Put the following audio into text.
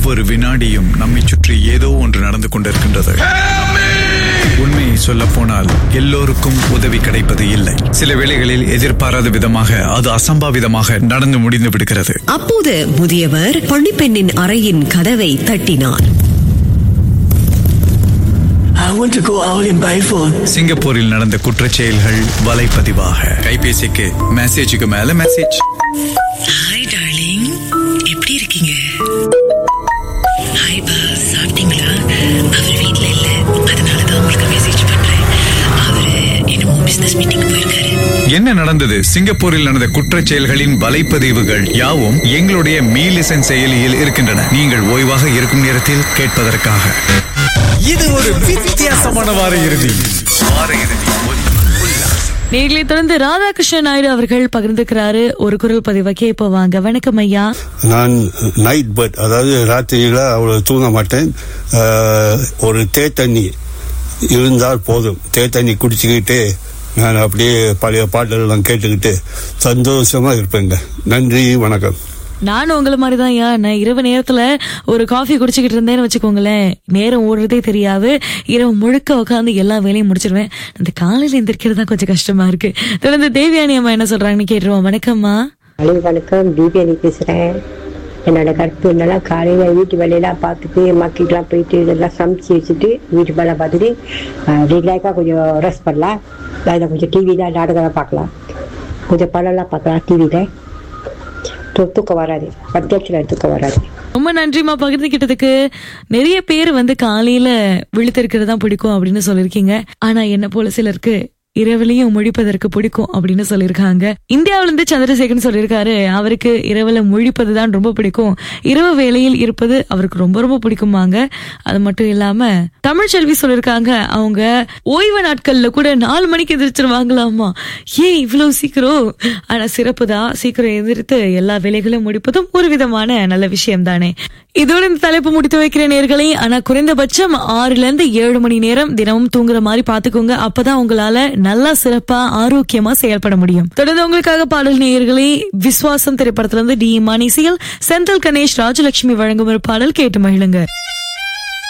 ஒவ்வொரு வினாடியும் நம்மை சுற்றி ஏதோ ஒன்று நடந்து கொண்டிருக்கின்றது உண்மையை சொல்ல போனால் எல்லோருக்கும் உதவி கிடைப்பது இல்லை சில வேளைகளில் எதிர்பாராத விதமாக அது அசம்பாவிதமாக நடந்து முடிந்து விடுகிறது அப்போது முதியவர் பணிப்பெண்ணின் அறையின் கதவை தட்டினார் I want to go out in Biford. சிங்கப்பூரில் நடந்த குற்றச் செயல்கள் வலைப்பதிவாக கைபேசிக்கு மெசேஜுக்கு மேல மெசேஜ் ஹாய் டார்லிங் எப்படி இருக்கீங்க ஹாய் பா சாப்பிட்டீங்களா அவர் வீட்ல இல்ல அதனால தான் உங்களுக்கு மெசேஜ் பண்றேன் அவரு என்னமோ பிசினஸ் மீட்டிங் போயிருக்காரு என்ன நடந்தது சிங்கப்பூரில் நடந்த குற்றச் செயல்களின் வலைப்பதிவுகள் யாவும் எங்களுடைய மீலிசன் செயலியில் இருக்கின்றன நீங்கள் ஓய்வாக இருக்கும் நேரத்தில் கேட்பதற்காக இது ஒரு வித்தியாசமான வார இறுதி வார இறுதி நேர்களை தொடர்ந்து ராதாகிருஷ்ணன் நாயுடு அவர்கள் பகிர்ந்துக்கிறாரு ஒரு குரல் பதிவை கேட்ப வாங்க வணக்கம் ஐயா நான் நைட் பேர்ட் அதாவது ராத்திரியில அவ்வளவு தூங்க மாட்டேன் ஆஹ், ஒரு தேத்தண்ணி இருந்தால் போதும் தேத்தண்ணி குடிச்சுக்கிட்டு நான் அப்படியே பழைய பாடல்கள்லாம் கேட்டுக்கிட்டு சந்தோஷமா இருப்பேங்க நன்றி வணக்கம் நானும் உங்களை மாதிரி தான் ஐயா நான் இரவு நேரத்துல ஒரு காஃபி குடிச்சுக்கிட்டு இருந்தேன்னு வச்சுக்கோங்களேன் நேரம் ஓடுறதே தெரியாது இரவு முழுக்க உட்காந்து எல்லா வேலையும் முடிச்சிருவேன் அந்த காலையில எந்திரிக்கிறது தான் கொஞ்சம் கஷ்டமா இருக்கு தொடர்ந்து தேவியானி அம்மா என்ன சொல்றாங்கன்னு கேட்டுருவோம் வணக்கம்மா ஹலோ வணக்கம் தீபியானி பேசுகிறேன் என்னோட கருத்து என்னெல்லாம் காலையில் வீட்டு வேலையெல்லாம் பார்த்துட்டு மக்களுக்கெல்லாம் போயிட்டு இதெல்லாம் சமைச்சு வச்சுட்டு வீட்டு வேலை பார்த்துட்டு ரிலாக்ஸாக கொஞ்சம் ரெஸ்ட் பண்ணலாம் அதில் கொஞ்சம் டிவியில் நாடகம் பார்க்கலாம் கொஞ்சம் படம்லாம் பார்க்கலாம் டிவியில் தூக்கம் வராது பத்தியத்தில் தூக்கம் வராது ரொம்ப நன்றிமா பகிர்ந்துகிட்டதுக்கு நிறைய பேர் வந்து காலையில விழுத்திருக்கிறது தான் பிடிக்கும் அப்படின்னு சொல்லியிருக்கீங்க ஆனா என்ன போல சிலருக்கு இரவுலையும் முழிப்பதற்கு பிடிக்கும் அப்படின்னு சொல்லியிருக்காங்க இந்தியாவில இருந்து சந்திரசேகரன் சொல்லியிருக்காரு அவருக்கு இரவுல முழிப்பது தான் ரொம்ப பிடிக்கும் இரவு வேளையில் இருப்பது அவருக்கு ரொம்ப ரொம்ப பிடிக்குமாங்க அது மட்டும் இல்லாம தமிழ்ச்செல்வி சொல்லியிருக்காங்க அவங்க ஓய்வு நாட்கள்ல கூட நாலு மணிக்கு எந்திரிச்சிருவாங்களாமா ஏன் இவ்வளவு சீக்கிரம் ஆனா சிறப்பு தான் சீக்கிரம் எந்திரித்து எல்லா வேலைகளும் முடிப்பதும் ஒரு விதமான நல்ல விஷயம் தானே இதோட இந்த தலைப்பு முடித்து வைக்கிற நேர்களை ஆனா குறைந்தபட்சம் ஆறுல இருந்து ஏழு மணி நேரம் தினமும் தூங்குற மாதிரி பாத்துக்கோங்க அப்பதான் உங்களால நல்லா சிறப்பா ஆரோக்கியமா செயல்பட முடியும் தொடர்ந்து உங்களுக்காக பாடல் நேயர்களை விஸ்வாசம் திரைப்படத்துல இருந்து டி மணிசியல் செந்தில் கணேஷ் ராஜலட்சுமி வழங்கும் ஒரு பாடல் கேட்டு மகிழுங்க